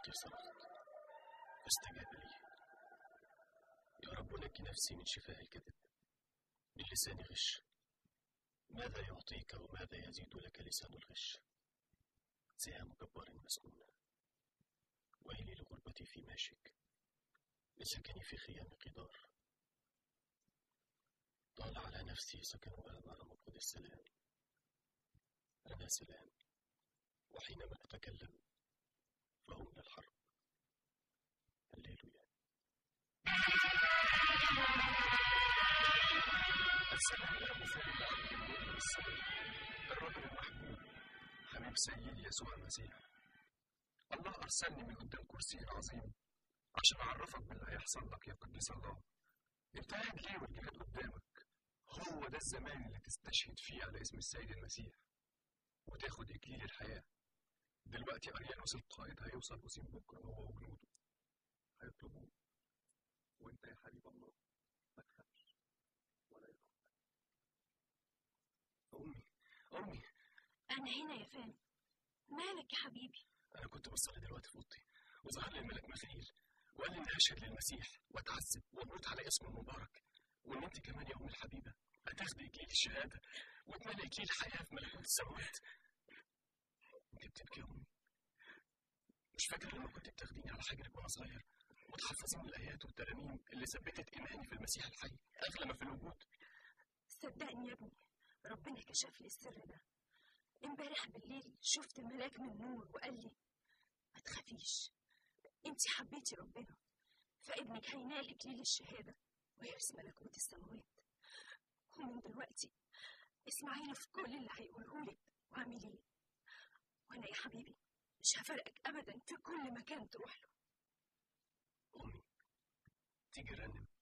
صوتي صرخت فاستجاب لي يا رب نجي نفسي من شفاء الكذب من لسان غش ماذا يعطيك وماذا يزيد لك لسان الغش سهام جبار مسكونة ويلي لغربتي في ماشك لسكني في خيام قدار طال على نفسي سكنها مع مقود السلام أنا سلام وحينما أتكلم فهم للحرب هللويا السلام يا مسلم المؤمن السلام الرجل المحبوب حبيب سيدي يسوع المسيح الله أرسلني من قدام كرسيه العظيم عشان أعرفك باللي هيحصل لك يا قديس الله أنت قاعد ليه والجهاد قدامك هو ده الزمان اللي تستشهد فيه على اسم السيد المسيح وتاخد إكليل الحياة دلوقتي أريانوس القائد هيوصل وسيم بكرة هو وجنوده هيطلبوه وأنت يا حبيب الله ما تخافش ولا يخافك أمي أمي أنا هنا يا فندم مالك يا حبيبي أنا كنت بصلي دلوقتي في أوضتي وظهر لي الملك ميخائيل وقال لي إني أشهد للمسيح وأتعذب وأموت على اسمه المبارك وإن أنت كمان يا أم الحبيبة هتاخدي إكليل الشهادة وتملي إكليل حياة في ملكوت السماوات أنت بتبكي يا أمي مش فاكر لما كنت بتاخديني على حجرك وأنا صغير وتحفظيني الآيات والترانيم اللي ثبتت إيماني في المسيح الحي أغلى ما في الوجود صدقني يا ابني ربنا كشف لي السر ده امبارح بالليل شفت ملاك من نور وقال لي ما تخافيش انت حبيتي ربنا فابنك هينال اكليل الشهاده ويرث ملكوت السماوات ومن دلوقتي اسمعيني في كل اللي هيقوله لك واعمليه وانا يا حبيبي مش هفرقك ابدا في كل مكان تروح له أمي تيجي رنم